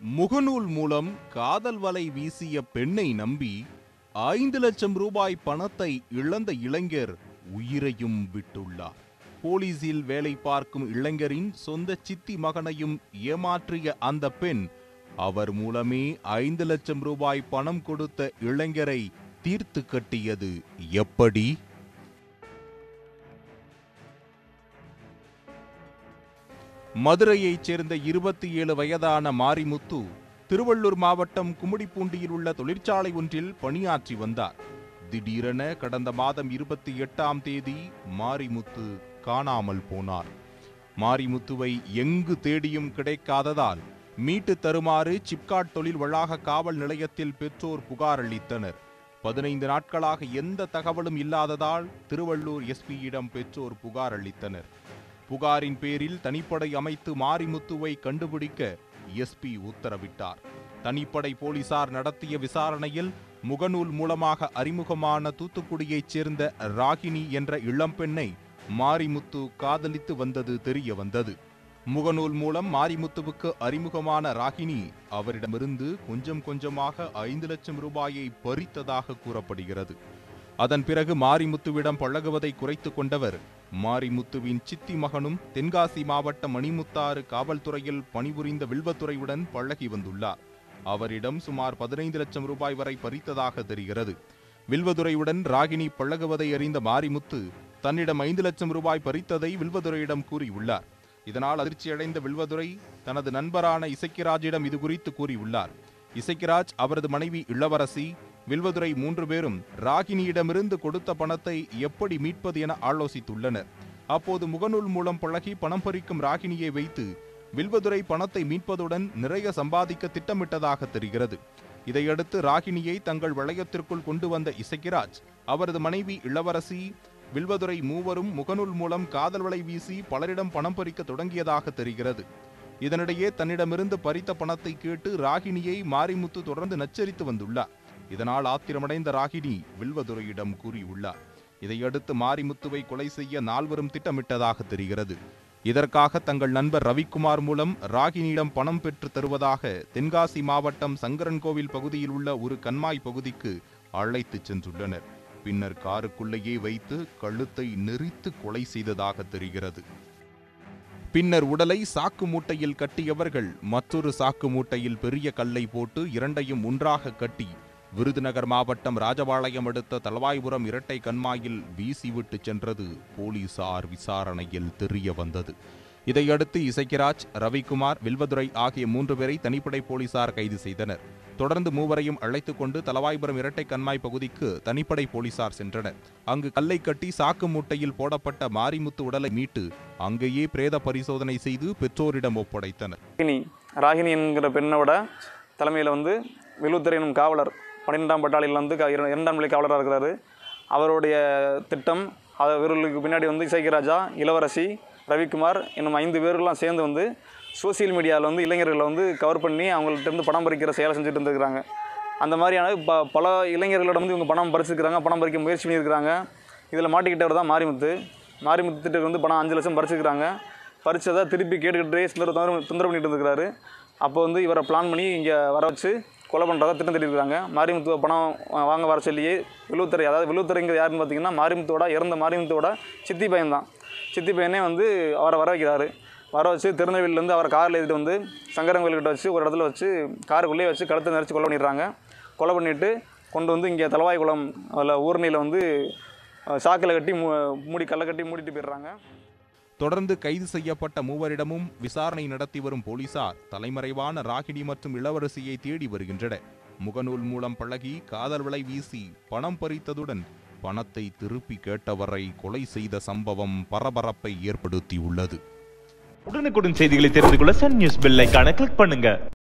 முகநூல் மூலம் காதல் வலை வீசிய பெண்ணை நம்பி ஐந்து லட்சம் ரூபாய் பணத்தை இழந்த இளைஞர் உயிரையும் விட்டுள்ளார் போலீசில் வேலை பார்க்கும் இளைஞரின் சொந்த சித்தி மகனையும் ஏமாற்றிய அந்த பெண் அவர் மூலமே ஐந்து லட்சம் ரூபாய் பணம் கொடுத்த இளைஞரை தீர்த்து கட்டியது எப்படி மதுரையைச் சேர்ந்த இருபத்தி ஏழு வயதான மாரிமுத்து திருவள்ளூர் மாவட்டம் கும்மிடிப்பூண்டியில் உள்ள தொழிற்சாலை ஒன்றில் பணியாற்றி வந்தார் திடீரென கடந்த மாதம் இருபத்தி எட்டாம் தேதி மாரிமுத்து காணாமல் போனார் மாரிமுத்துவை எங்கு தேடியும் கிடைக்காததால் மீட்டு தருமாறு சிப்காட் தொழில் வளாக காவல் நிலையத்தில் பெற்றோர் புகார் அளித்தனர் பதினைந்து நாட்களாக எந்த தகவலும் இல்லாததால் திருவள்ளூர் எஸ்பியிடம் பெற்றோர் புகார் அளித்தனர் புகாரின் பேரில் தனிப்படை அமைத்து மாரிமுத்துவை கண்டுபிடிக்க எஸ்பி உத்தரவிட்டார் தனிப்படை போலீசார் நடத்திய விசாரணையில் முகநூல் மூலமாக அறிமுகமான தூத்துக்குடியைச் சேர்ந்த ராகினி என்ற இளம்பெண்ணை மாரிமுத்து காதலித்து வந்தது தெரிய வந்தது முகநூல் மூலம் மாரிமுத்துவுக்கு அறிமுகமான ராகினி அவரிடமிருந்து கொஞ்சம் கொஞ்சமாக ஐந்து லட்சம் ரூபாயை பறித்ததாக கூறப்படுகிறது அதன் பிறகு மாரிமுத்துவிடம் பழகுவதை குறைத்து கொண்டவர் மாரிமுத்துவின் சித்தி மகனும் தென்காசி மாவட்ட மணிமுத்தாறு காவல்துறையில் பணிபுரிந்த வில்வத்துறையுடன் பழகி வந்துள்ளார் அவரிடம் சுமார் பதினைந்து லட்சம் ரூபாய் வரை பறித்ததாக தெரிகிறது வில்வதுரையுடன் ராகினி பழகுவதை அறிந்த மாரிமுத்து தன்னிடம் ஐந்து லட்சம் ரூபாய் பறித்ததை வில்வதுரையிடம் கூறியுள்ளார் இதனால் அதிர்ச்சியடைந்த வில்வதுரை தனது நண்பரான இசக்கிராஜிடம் இது குறித்து கூறியுள்ளார் இசக்கிராஜ் அவரது மனைவி இளவரசி வில்வதுரை மூன்று பேரும் ராகினியிடமிருந்து கொடுத்த பணத்தை எப்படி மீட்பது என ஆலோசித்துள்ளனர் அப்போது முகநூல் மூலம் பழகி பணம் பறிக்கும் ராகினியை வைத்து வில்வதுரை பணத்தை மீட்பதுடன் நிறைய சம்பாதிக்க திட்டமிட்டதாக தெரிகிறது இதையடுத்து ராகினியை தங்கள் வளையத்திற்குள் கொண்டு வந்த இசக்கிராஜ் அவரது மனைவி இளவரசி வில்வதுரை மூவரும் முகநூல் மூலம் காதல் வலை வீசி பலரிடம் பணம் பறிக்க தொடங்கியதாக தெரிகிறது இதனிடையே தன்னிடமிருந்து பறித்த பணத்தை கேட்டு ராகினியை மாரிமுத்து தொடர்ந்து நச்சரித்து வந்துள்ளார் இதனால் ஆத்திரமடைந்த ராகினி வில்வதுரையிடம் கூறியுள்ளார் இதையடுத்து மாரிமுத்துவை கொலை செய்ய நால்வரும் திட்டமிட்டதாக தெரிகிறது இதற்காக தங்கள் நண்பர் ரவிக்குமார் மூலம் ராகினியிடம் பணம் பெற்று தருவதாக தென்காசி மாவட்டம் சங்கரன்கோவில் பகுதியில் உள்ள ஒரு கண்மாய் பகுதிக்கு அழைத்துச் சென்றுள்ளனர் பின்னர் காருக்குள்ளேயே வைத்து கழுத்தை நெரித்து கொலை செய்ததாக தெரிகிறது பின்னர் உடலை சாக்கு மூட்டையில் கட்டியவர்கள் மற்றொரு சாக்கு மூட்டையில் பெரிய கல்லை போட்டு இரண்டையும் ஒன்றாக கட்டி விருதுநகர் மாவட்டம் ராஜபாளையம் அடுத்த தலவாய்புரம் இரட்டை கண்மாயில் வீசிவிட்டு சென்றது போலீசார் விசாரணையில் தெரிய வந்தது இதையடுத்து இசைக்கிராஜ் ரவிக்குமார் வில்வதுரை ஆகிய மூன்று பேரை தனிப்படை போலீசார் கைது செய்தனர் தொடர்ந்து மூவரையும் அழைத்துக் கொண்டு தலவாய்புரம் இரட்டை கண்மாய் பகுதிக்கு தனிப்படை போலீசார் சென்றனர் அங்கு கல்லை கட்டி சாக்கு மூட்டையில் போடப்பட்ட மாரிமுத்து உடலை மீட்டு அங்கேயே பிரேத பரிசோதனை செய்து பெற்றோரிடம் ஒப்படைத்தனர் ராகினி ராகினி என்கிற பெண்ணோட தலைமையில் வந்து விழுத்துறை எனும் காவலர் பன்னிரெண்டாம் பட்டாளியில் வந்து க- இர- இரண்டாம் நிலை காவலராக இருக்கிறாரு அவருடைய திட்டம் அது இவர்களுக்கு பின்னாடி வந்து இசைக்கராஜா இளவரசி ரவிக்குமார் இன்னும் ஐந்து பேர்லாம் சேர்ந்து வந்து சோசியல் மீடியாவில் வந்து இளைஞர்களை வந்து கவர் பண்ணி அவங்கள்ட்ட இருந்து பணம் பறிக்கிற செயலை செஞ்சுட்டு இருந்திருக்கிறாங்க அந்த மாதிரியான ப பல இளைஞர்களிடம் வந்து இவங்க பணம் பறிச்சிருக்கிறாங்க பணம் பறிக்க முயற்சி பண்ணியிருக்கிறாங்க இதில் மாட்டிக்கிட்டவர் தான் மாரிமுத்து மாரிமுத்து திட்ட வந்து பணம் அஞ்சு லட்சம் பறிச்சிருக்கிறாங்க பறிச்சதை திருப்பி கேட்டுக்கிட்டே சிலர் தொந்தரவு தொந்தரவு பண்ணிட்டு இருந்திருக்கிறாரு அப்போ வந்து இவரை பிளான் பண்ணி இங்கே வர வச்சு கொலை பண்ணுறதா திட்டம் திட்டிருக்காங்க மாரிமுத்துவ பணம் வா- வாங்க வர சொல்லியே விழுத்துறை அதாவது விழுத்துறைங்கிறது யாருன்னு பார்த்தீங்கன்னா மாரிமுத்துவோட இறந்த மாரிமுத்துவோட சித்தி பையன் தான் சித்தி பையனே வந்து அவரை வர வைக்கிறாரு வர வச்சு திருநெல்வேலியிலேருந்து அவரை காரில் ஏற்றிட்டு வந்து சங்கரன் கோயில்கிட்ட வச்சு ஒரு இடத்துல வச்சு காருக்குள்ளேயே வச்சு கழுத்தை நெரிச்சு கொலை பண்ணிடுறாங்க கொலை பண்ணிட்டு கொண்டு வந்து இங்கே தலவாய்குளம் அதில் ஊரணியில் வந்து அஹ், சாக்கில் கட்டி மூ மூடி கல்லை கட்டி மூடிட்டு போயிடுறாங்க தொடர்ந்து கைது செய்யப்பட்ட மூவரிடமும் விசாரணை நடத்தி வரும் போலீசார் தலைமறைவான ராகினி மற்றும் இளவரசியை தேடி வருகின்றனர் முகநூல் மூலம் பழகி காதல் விலை வீசி பணம் பறித்ததுடன் பணத்தை திருப்பி கேட்டவரை கொலை செய்த சம்பவம் பரபரப்பை ஏற்படுத்தியுள்ளது உடனுக்குடன் செய்திகளை தெரிந்து கொள்ள சன் நியூஸ் பெல் ஐகானை கிளிக் பண்ணுங்க